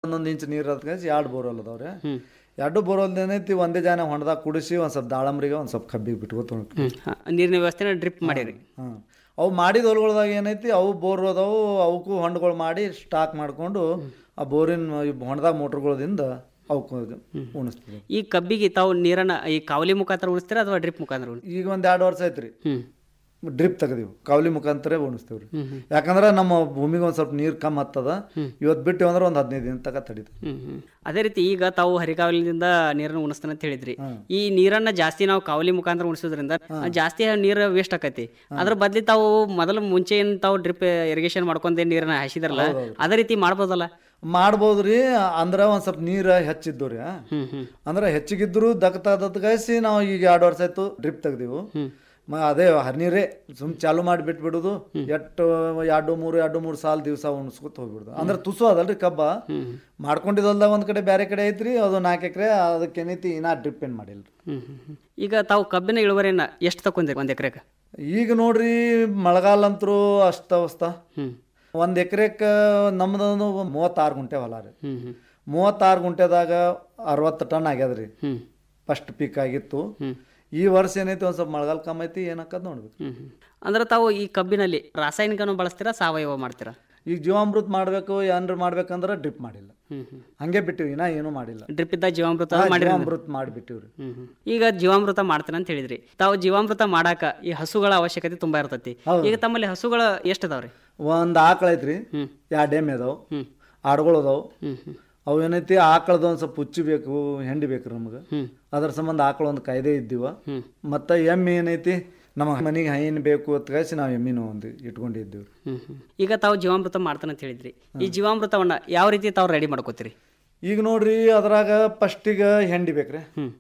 ಒಂದೊಂದು ಇಂಚ್ ನೀರು ಅದಕ್ಕೆ ಎರಡು ಬೋರ್ವೆಲ್ ಅದಾವ್ರಿ ಎರಡು ಬೋರ್ವೆಲ್ ಏನೈತಿ ಒಂದೇ ಜಾನ ಹೊಂಡದಾಗ ಕುಡಿಸಿ ಒಂದು ಸ್ವಲ್ಪ ದಾಳಂಬ್ರಿಗೆ ಒಂದು ಸ್ವಲ್ಪ ಕಬ್ಬಿಗೆ ಬಿಟ್ಕೊತ ಹ್ಮ್ ಹ, ನೀರಿನ ವ್ಯವಸ್ಥೆನ ಡ್ರಿಪ್ ಮಾಡಿರಿ ಹಾಂ ಅವು ಮಾಡಿದ ಹೊಲಗಳ್ದಾಗ ಏನೈತಿ ಅವು ಬೋರ್ ಅದಾವು ಅವಕ್ಕೂ ಹೊಂಡಗಳು ಮಾಡಿ ಸ್ಟಾಕ್ ಮಾಡ್ಕೊಂಡು ಆ ಬೋರಿನ ಈ ಹೊಂಡದಾಗ ಮೋಟ್ರ್ಗಳದಿಂದ ಅವಕ್ಕೂ ಉಣಿಸ್ತೀವಿ ಈ ಕಬ್ಬಿಗೆ ತಾವು ನೀರನ್ನ ಈ ಕಾವಲಿ ಮುಖಾಂತರ ಉಣಿಸ್ತೀರಾ ಅಥವಾ ಡ್ರಿಪ್ ಮುಖಾಂತರ ಉಣಿ ಈಗ ಒಂದು ಎರಡು ವರ್ಷ ಐತ್ರಿ ಹ್ಮ್ ಡ್ರಿಪ್ ತೆಗ್ದೀವಿ ಕಾವಲಿ ಮುಖಾಂತರ ಉಣಿಸ್ತೀವಿ ರೀ ಯಾಕಂದ್ರೆ ನಮ್ಮ ಭೂಮಿಗೆ ಒಂದು ಸ್ವಲ್ಪ ನೀರು ಕಮ್ಮಿ ಹತ್ತದ ಇವತ್ತು ಬಿಟ್ಟು ಅಂದ್ರೆ ಒಂದು ಹದಿನೈದು ದಿನ ತನಕ ತಡೀತದೆ ಹ್ಮ್ ಹ್ಮ್ ಅದೇ ರೀತಿ ಈಗ ತಾವು ಹರಿಕಾವಲಿನಿಂದ ನೀರನ್ನು ಉಣಿಸ್ತಾನೆ ಅಂತ ಹೇಳಿದ್ರಿ ಈ ನೀರನ್ನ ಜಾಸ್ತಿ ನಾವು ಕಾವಲಿ ಮುಖಾಂತರ ಉಣಿಸೋದ್ರಿಂದ ಜಾಸ್ತಿ ನೀರು ವೇಸ್ಟ್ ಆಕತಿ ಅದ್ರ ಬದ್ಲಿ ತಾವು ಮೊದಲು ಮುಂಚೆ ಏನ್ ತಾವು ಡ್ರಿಪ್ ಇರಿಗೇಷನ್ ಮಾಡ್ಕೊಂಡೆ ನೀರನ್ನ ಹಾಸಿದ್ರಲ್ಲ ಅದೇ ರೀತಿ ಮಾಡ್ಬೋದಲ್ಲ ಮಾಡ್ಬೋದು ರೀ ಅಂದ್ರೆ ಒಂದು ಸ್ವಲ್ಪ ನೀರು ಹೆಚ್ಚಿದ್ದು ರೀ ಹ್ಮ್ ಹ್ಮ್ ಅಂದ್ರೆ ಹೆಚ್ಚಿಗಿದ್ರು ದಕ್ಕತಾದತ್ಗಾಯಿಸಿ ನಾವು ಈಗ ಎರಡು ವರ್ಷ ಆಯ್ತು ಡ್ರಿಪ್ ತೆಗ್ದೀವು ಮ ಅದೇ ಹರಿನೀರೇ ಸುಮ್ ಚಾಲು ಮಾಡಿ ಬಿಟ್ಬಿಡುದು ಎಷ್ಟು ಎರಡು ಮೂರು ಎರಡು ಮೂರು ಸಾಲ ದಿವಸ ಉಣಿಸ್ಕೊತ ಹೋಗ್ಬಿಡುದು ಅಂದ್ರೆ ತುಸು ಅದಲ್ರಿ ಕಬ್ಬ ಮಾಡ್ಕೊಂಡಿದ್ದಲ್ದಾಗ ಒಂದ್ ಕಡೆ ಬೇರೆ ಕಡೆ ಐತ್ರಿ ಅದು ನಾಲ್ಕು ಎಕರೆ ಅದಕ್ಕೆ ಏನೈತಿ ಇನ್ನ ಡ್ರಿಪ್ ಏನ್ ಮಾಡಿಲ್ರಿ ಹ್ಮ್ ಹ್ಮ್ ಹ್ಮ್. ಈಗ ತಾವು ಕಬ್ಬಿನ ಇಳುವರಿಯನ್ನ ಎಷ್ಟು ತಕೊಂಡ್ರಿ ಒಂದ್ ಎಕರೆಗೆ ಈಗ ನೋಡ್ರಿ ಮಳೆಗಾಲ ಅಂತರೂ ಅಸ್ತವಸ್ತ ಹ್ಮ್ ಒಂದ್ ಎಕರೆಕ ನಮ್ದು ಮೂವತ್ತಾರು ಗುಂಟೆ ಹೊಲ ರೀ ಹ್ಮ್ ಹ್ಮ್ ಮೂವತ್ತಾರು ಗುಂಟೆದಾಗ ಅರವತ್ತು ಟನ್ ಆಗ್ಯದ್ರಿ ಹ್ಮ್ ಫಸ್ಟ್ ಪೀಕ್ ಆಗಿತ್ತು ಹ್ಮ್ ಈ ವರ್ಷ ಏನೈತಿ ಒಂದ್ ಸ್ವಲ್ಪ ಮಳೆಗಾಲ ಕಮ್ಮಿ ಐತಿ ಏನಾಕದ್ ನೋಡ್ಬೇಕು ಹ್ಮ್ ಹ್ಮ್. ಅಂದ್ರೆ ತಾವು ಈ ಕಬ್ಬಿನಲ್ಲಿ ರಾಸಾಯನಿಕನು ಬಳಸ್ತೀರಾ ಸಾವಯವ ಮಾಡ್ತೀರಾ ಈಗ ಜೀವಾಮೃತ ಮಾಡ್ಬೇಕು ಏನ್ರ ಮಾಡ್ಬೇಕಂದ್ರ ಡ್ರಿಪ್ ಮಾಡಿಲ್ಲ ಹ್ಮ್ ಹ್ಮ್ ಹಂಗೆ ಬಿಟ್ಟಿವಿ ಇನ್ನ ಏನೂ ಮಾಡಿಲ್ಲ ಡ್ರಿಪ್ ಇದ್ದ ಜೀವಾಮೃತ ಹಾ, ಮಾಡಿರಿ ಜೀವಾಮೃತ ಮಾಡಿಬಿಟ್ಟಿವ್ರಿ ಹ್ಮ್ ಹ್ಮ್. ಈಗ ಜೀವಾಮೃತ ಮಾಡ್ತೀನಿ ಅಂತ ಹೇಳಿದ್ರಿ ತಾವು ಜೀವಾಮೃತ ಮಾಡಾಕ ಈ ಹಸುಗಳ ಅವಶ್ಯಕತೆ ತುಂಬಾ ಇರ್ತೈತಿ ಈಗ ತಮ್ಮಲ್ಲಿ ಹಸುಗಳ ಎಷ್ಟು ಅದಾವ್ರಿ ಒಂದ್ ಆಕಳ ಐತ್ರಿ ಹ್ಮ್. ಎರಡು ಎಮ್ಮೆ ಅದಾವ ಹ್ಮ್ ಆಡುಗಳು ಅದಾವ ಹ್ಮ್ ಹ್ಮ್ ಅವು ಏನೈತಿ ಆಕಳದ ಒಂದ್ ಸ್ವಲ್ಪ ಹುಚ್ಚಿ ಬೇಕು ಹೆಂಡಿ ಬೇಕ್ರಿ ನಮ್ಗೆ ಹ್ಮ್ ಅದ್ರ ಸಂಬಂಧ ಆಕಳ ಒಂದು ಕಾಯ್ದೆ ಇದ್ದೀವ ಹ್ಮ್. ಮತ್ತ ಎಮ್ಮೆ ಏನೈತಿ ನಮ್ಮ ಮನೆಗೆ ಹೈನ್ ಬೇಕು ಅಂತ ಕಳಿಸಿ ನಾವು ಎಮ್ಮಿನೂ ಒಂದು ಇಟ್ಕೊಂಡಿದ್ದೀವಿ ಹ್ಮ್ ಹ್ಮ್. ಈಗ ತಾವು ಜೀವಾಮೃತ ಮಾಡ್ತಾನೆ ಅಂತ ಹೇಳಿದ್ರಿ ಈ ಜೀವಾಮೃತವನ್ನ ಯಾವ ರೀತಿ ತಾವು ರೆಡಿ ಮಾಡ್ಕೋತೀರಿ ಈಗ ನೋಡ್ರಿ ಅದ್ರಾಗ ಫಸ್ಟಿಗೆ ಹೆಂಡಿ ಬೇಕ್ರಿ ಹ್ಮ್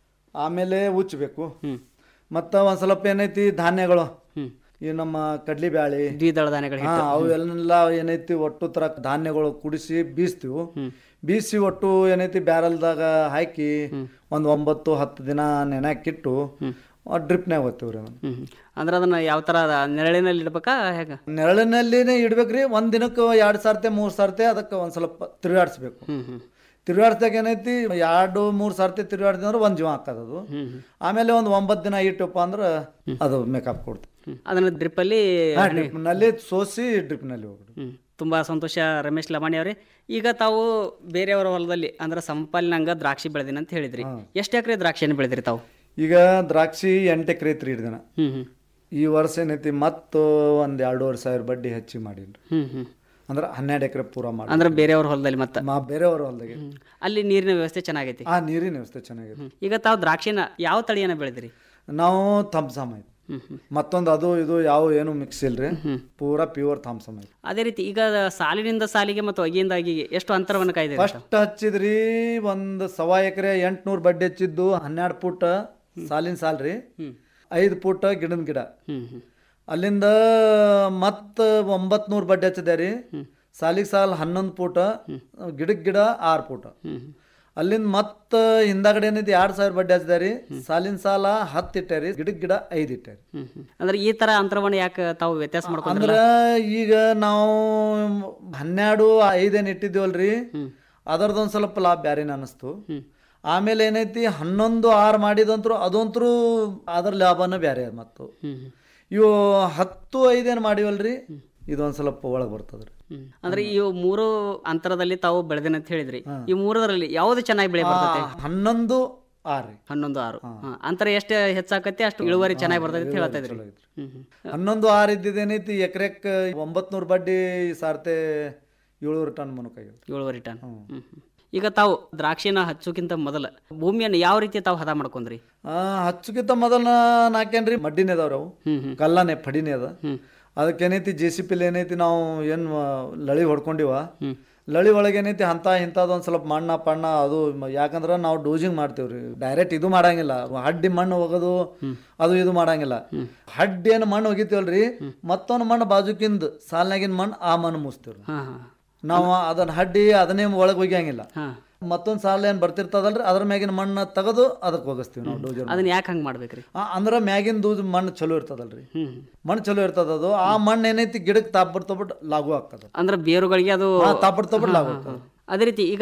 ಆಮೇಲೆ ಉಚ್ಚಬೇಕು ಹ್ಮ್ ಮತ್ತು ಒಂದು ಸ್ವಲ್ಪ ಏನೈತಿ ಧಾನ್ಯಗಳು ಹ್ಮ್ ಈ ನಮ್ಮ ಕಡ್ಲಿ ಬ್ಯಾಳಿ ದ್ವಿದಳ ಧಾನ್ಯಗಳು ಹಾ ಅವೆಲ್ಲ ಏನೈತಿ ಒಟ್ಟು ತರ ಧಾನ್ಯಗಳು ಕುಡಿಸಿ ಬೀಸ್ತೀವಿ ಬೀಸಿ ಒಟ್ಟು ಏನೈತಿ ಬ್ಯಾರಲ್ದಾಗ ಹಾಕಿ ಒಂದು ಒಂಬತ್ತು ಹತ್ತು ದಿನ ನೆನಕಿಟ್ಟು ಡ್ರಿಪ್ನಾಗ ಓದ್ತೀವ್ರಿ ಅದನ್ನ ಹ್ಮ್ ಹ್ಮ್. ಅಂದ್ರೆ ಅದನ್ನ ಯಾವ ತರ ನೆರಳಿನಲ್ಲಿ ಇಡ್ಬೇಕಾ ಹೇಗ ನೆರಳಿನಲ್ಲಿನೇ ಇಡ್ಬೇಕ್ರಿ ಒಂದ್ ದಿನಕ್ಕೆ ಎರಡು ಸರ್ತೆ ಮೂರು ಸರ್ತೆ ಅದಕ್ಕೆ ಒಂದ್ ಸ್ವಲ್ಪ ತಿರುಗಾಡಿಸ್ಬೇಕು ಹ್ಮ್ ಹ್ಮ್ ತಿರುಗಾಡ್ಸ್ದಾಗ ಏನೈತಿ ಎರಡು ಮೂರು ಸರ್ತಿ ತಿರುಗಾಡ್ತೀವಿ ಅಂದ್ರೆ ಒಂದು ಜೀವ ಹಾಕದ ಅದು ಹ್ಮ್ ಹ್ಮ್. ಆಮೇಲೆ ಒಂದು ಒಂಬತ್ತು ದಿನ ಇಟ್ಟಪ್ಪ ಅಂದ್ರೆ ಅದು ಮೇಕಪ್ ಕೊಡ್ತೀವಿ ಹ್ಮ್. ಅದನ್ನ ಡ್ರಿಪ್ಪಲ್ಲಿ ಡ್ರಿಪ್ನಲ್ಲಿ ಸೋಸಿ ಡ್ರಿಪ್ನಲ್ಲಿ ಹೋಗ್ಬಿಡು ಹ್ಮ್ ತುಂಬಾ ಸಂತೋಷ ರಮೇಶ್ ಲಮಾಣಿ ಅವರೇ ಈಗ ತಾವು ಬೇರೆಯವರ ಹೊಲದಲ್ಲಿ ಅಂದ್ರೆ ಸಂಪಾಲಿನಂಗ ದ್ರಾಕ್ಷಿ ಬೆಳೆದಿನ ಅಂತ ಹೇಳಿದ್ರಿ ಎಷ್ಟು ಎಕರೆ ದ್ರಾಕ್ಷಿಯನ್ನು ಬೆಳೆದ್ರಿ ತಾವು ಈಗ ದ್ರಾಕ್ಷಿ ಎಂಟು ಎಕರೆ ಐತ್ರಿ ಹಿಡ್ದಿನ ಹ್ಮ್ ಹ್ಮ್ ಈ ವರ್ಷ ಏನೈತಿ ಮತ್ತು ಒಂದು ಎರಡೂವರೆ ಸಾವಿರ ಬಡ್ಡಿ ಹೆಚ್ಚಿ ಮಾಡೀನಿ ಹ್ಮ್ ಹ್ಮ್ ಅಂದ್ರೆ ಹನ್ನೆರಡು ಎಕರೆ ಪೂರ ಮಾಡಿ ಅಂದ್ರೆ ಬೇರೆಯವ್ರ ಹೊಲದಲ್ಲಿ ಮತ್ತ ಮಾ ಬೇರೆಯವ್ರ ಹೊಲ್ದಾಗೆ ಹ್ಮ್. ಅಲ್ಲಿ ನೀರಿನ ವ್ಯವಸ್ಥೆ ಚೆನ್ನಾಗೈತಿ ಆ ನೀರಿನ ವ್ಯವಸ್ಥೆ ಚೆನ್ನಾಗಿದೆ ಹ್ಮ್. ಈಗ ತಾವು ದ್ರಾಕ್ಷಿನ ಯಾವ ತಳಿಯನ್ನ ಬೆಳೆದ್ರಿ ನಾವು ಥಮ್ಸಮ್ ಐತಿ ಹ್ಮ್ ಹ್ಮ್ ಮತ್ತೊಂದು ಅದು ಇದು ಯಾವ ಏನು ಮಿಕ್ಸ್ ಇಲ್ರಿ ಪೂರಾ ಪ್ಯೂರ್ ಥಮ್ಸಮ್ ಐತಿ ಅದೇ ರೀತಿ ಈಗ ಸಾಲಿನಿಂದ ಸಾಲಿಗೆ ಮತ್ತು ಅಗಿಯಿಂದ ಅಗಿಗೆ ಎಷ್ಟು ಅಂತರವನ್ನು ಕಾಯ್ದಿರಿ ಫಸ್ಟ್ ಹಚ್ಚಿದ್ರಿ ಒಂದು ಸವಾ ಎಕರೆ ಎಂಟ್ನೂರು ಬಡ್ಡಿ ಹಚ್ಚಿದ್ದು ಹನ್ನೆರಡು ಫುಟ್ ಸಾಲಿನ ಸಾಲ್ ರೀ ಐದು ಫುಟ್ ಗಿಡದ ಗಿಡ ಹ್ಮ್ ಹ್ಮ್ ಅಲ್ಲಿಂದ ಮತ್ತೆ ಒಂಬತ್ತು ನೂರು ಬಡ್ಡಿ ಹಚ್ಚಿದೆ ರೀ ಸಾಲಿಗೆ ಸಾಲ್ ಹನ್ನೊಂದು ಫೂಟ ಗಿಡಕ್ಕೆ ಗಿಡ ಆರು ಫೂಟ ಹ್ಮ್ ಹ್ಮ್. ಅಲ್ಲಿಂದ ಮತ್ತೆ ಹಿಂದಾಗಡೆ ಏನೈತಿ ಎರಡು ಸಾವಿರ ಬಡ್ಡಿ ಹಚ್ಚಿದೆ ರೀ ಸಾಲಿನ ಸಾಲ ಹತ್ತು ಇಟ್ಟೆ ರೀ ಗಿಡಕ್ಕೆ ಗಿಡ ಐದು ಇಟ್ಟೆ ರೀ ಹ್ಮ್ ಹ್ಮ್. ಅಂದ್ರೆ ಈ ತರ ಅಂತರವನ್ನು ಯಾಕೆ ತಾವು ವ್ಯತ್ಯಾಸ ಮಾಡ್ಕೊಂಡ್ರಲ್ಲ ಅಂದ್ರೆ ಈಗ ನಾವು ಹನ್ನೆರಡು ಐದೇನು ಇಟ್ಟಿದ್ದೀವಲ್ರಿ ಅದರದೊಂದು ಸ್ವಲ್ಪ ಲಾಭ ಬ್ಯಾರೇನ ಅನಿಸ್ತು ಆಮೇಲೆ ಏನೈತಿ ಹನ್ನೊಂದು ಆರು ಮಾಡಿದಂತ್ರು ಅದಂತ್ರು ಅದ್ರ ಲಾಭನ ಬ್ಯಾರೆ ಅದ ಮತ್ತು ಹ್ಮ್ ಹ್ಮ್. ಇವು ಹತ್ತು ಐದೇನು ಮಾಡಿವಲ್ರಿ ಇದೊಂದು ಸ್ವಲ್ಪ ಒಳಗೆ ಬರ್ತದ್ರಿ ಹ್ಮ್. ಅಂದ್ರೆ ಈ ಮೂರು ಅಂತರದಲ್ಲಿ ತಾವು ಬೆಳೆದಿನ ಅಂತ ಹೇಳಿದ್ರಿ ಈ ಮೂರರಲ್ಲಿ ಯಾವ್ದು ಚೆನ್ನಾಗಿ ಬೆಳೆ ಬರ್ತೈತೆ ಆ, ಹನ್ನೊಂದು ಆರು ರೀ ಹನ್ನೊಂದು ಆರು ಹಾ. ಅಂತರ ಎಷ್ಟು ಹೆಚ್ಚಾಕತಿ ಅಷ್ಟು ಇಳುವರಿ ಚೆನ್ನಾಗಿ ಬರ್ತೈತೆ ಅಂತ ಹೇಳ್ತಾ ಇದ್ರಿ ಹ್ಮ್ ಹ್ಮ್. ಹನ್ನೊಂದು ಆರು ಇದ್ದಿದ್ದೇನೈತಿ ಎಕರೆಕ್ ಒಂಬತ್ನೂರು ಬಡ್ಡಿ ಸಾರ್ತೆ ಏಳ್ನೂರು ಟನ್ ಮನಕಾಗ್ಯದ ಇಳುವರಿ ಟನ್ ಹ್ಮ್ ಹ್ಮ್. ಈಗ ತಾವು ದ್ರಾಕ್ಷಿನ ಹಚ್ಚೋಕ್ಕಿಂತ ಮೊದಲ ಭೂಮಿಯನ್ನು ಯಾವ ರೀತಿ ತಾವು ಹದ ಮಾಡ್ಕೊಂಡ್ರಿ ಹಚ್ಚಕ್ಕಿಂತ ಮೊದಲ ನಾಕೇನ್ರಿ ಮಡ್ಡಿನೇ ಅದಾವ್ರಿ ಅವು ಹ್ಮ್ ಹ್ಮ್ ಕಲ್ಲನೆ ಪಡಿನೇ ಅದ ಅದಕ್ಕೇನೈತಿ ಜೆ ಸಿ ಪಿಲಿ ಏನೈತಿ ನಾವು ಏನು ಲಳಿ ಹೊಡ್ಕೊಂಡಿವ ಲಳಿ ಒಳಗೆ ಏನೈತಿ ಅಂತ ಇಂಥದ್ದು ಒಂದು ಸ್ವಲ್ಪ ಮಣ್ಣ ಪಣ್ಣ ಅದು ಮ- ಯಾಕಂದ್ರೆ ನಾವು ಡೋಸಿಂಗ್ ಮಾಡ್ತೀವ್ರಿ ಡೈರೆಕ್ಟ್ ಇದು ಮಾಡಂಗಿಲ್ಲ ಹಡ್ಡಿ ಮಣ್ಣು ಹೋಗೋದು ಅದು ಇದು ಮಾಡಂಗಿಲ್ಲ ಹಡ್ಡಿ ಏನು ಮಣ್ಣು ಹೋಗಿತೀವಲ್ರಿ ಮತ್ತೊಂದು ಮಣ್ಣು ಬಾಜುಕಿಂದ ಸಾಲ್ನಾಗಿನ ಮಣ್ಣು ಆ ಮಣ್ಣು ಮುಸ್ತೀವ್ರಿ ಹಾ ಹಾ ನಾವು ಅದನ್ನ ಹಡ್ಡಿ ಅದನ್ನೇ ಒಳಗೆ ಒಗ್ಯಂಗಿಲ್ಲ ಹಾ ಮತ್ತೊಂದು ಸಾಲ ಏನು ಬರ್ತಿರ್ತದಲ್ರಿ ಅದ್ರ ಮ್ಯಾಗಿನ ಮಣ್ಣು ತೆಗೆದು ಅದಕ್ಕೆ ಹೋಗಿಸ್ತೀವಿ ನಾವು ಡೋಜರ್ ಅದನ್ನ ಯಾಕೆ ಹಂಗೆ ಮಾಡ್ಬೇಕ್ರಿ ಅಂದ್ರೆ ಮ್ಯಾಗಿನ ದೂಜ್ ಮಣ್ಣು ಚಲೋ ಇರ್ತದಲ್ರಿ ಹ್ಮ್ ಮಣ್ಣು ಚಲೋ ಇರ್ತದ ಅದು ಆ ಮಣ್ಣು ಏನೈತಿ ಗಿಡಕ್ಕೆ ತಾಪಡ್ ತಬಿಟ್ಟು ಲಾಗು ಆಗ್ತದ ಅಂದ್ರೆ ಬೇರುಗಳಿಗೆ ಅದು ತಾಪಡ್ ತಬಿಟ್ಟು ಲಾಗು ಆಗ್ತದ ಅದೇ ರೀತಿ ಈಗ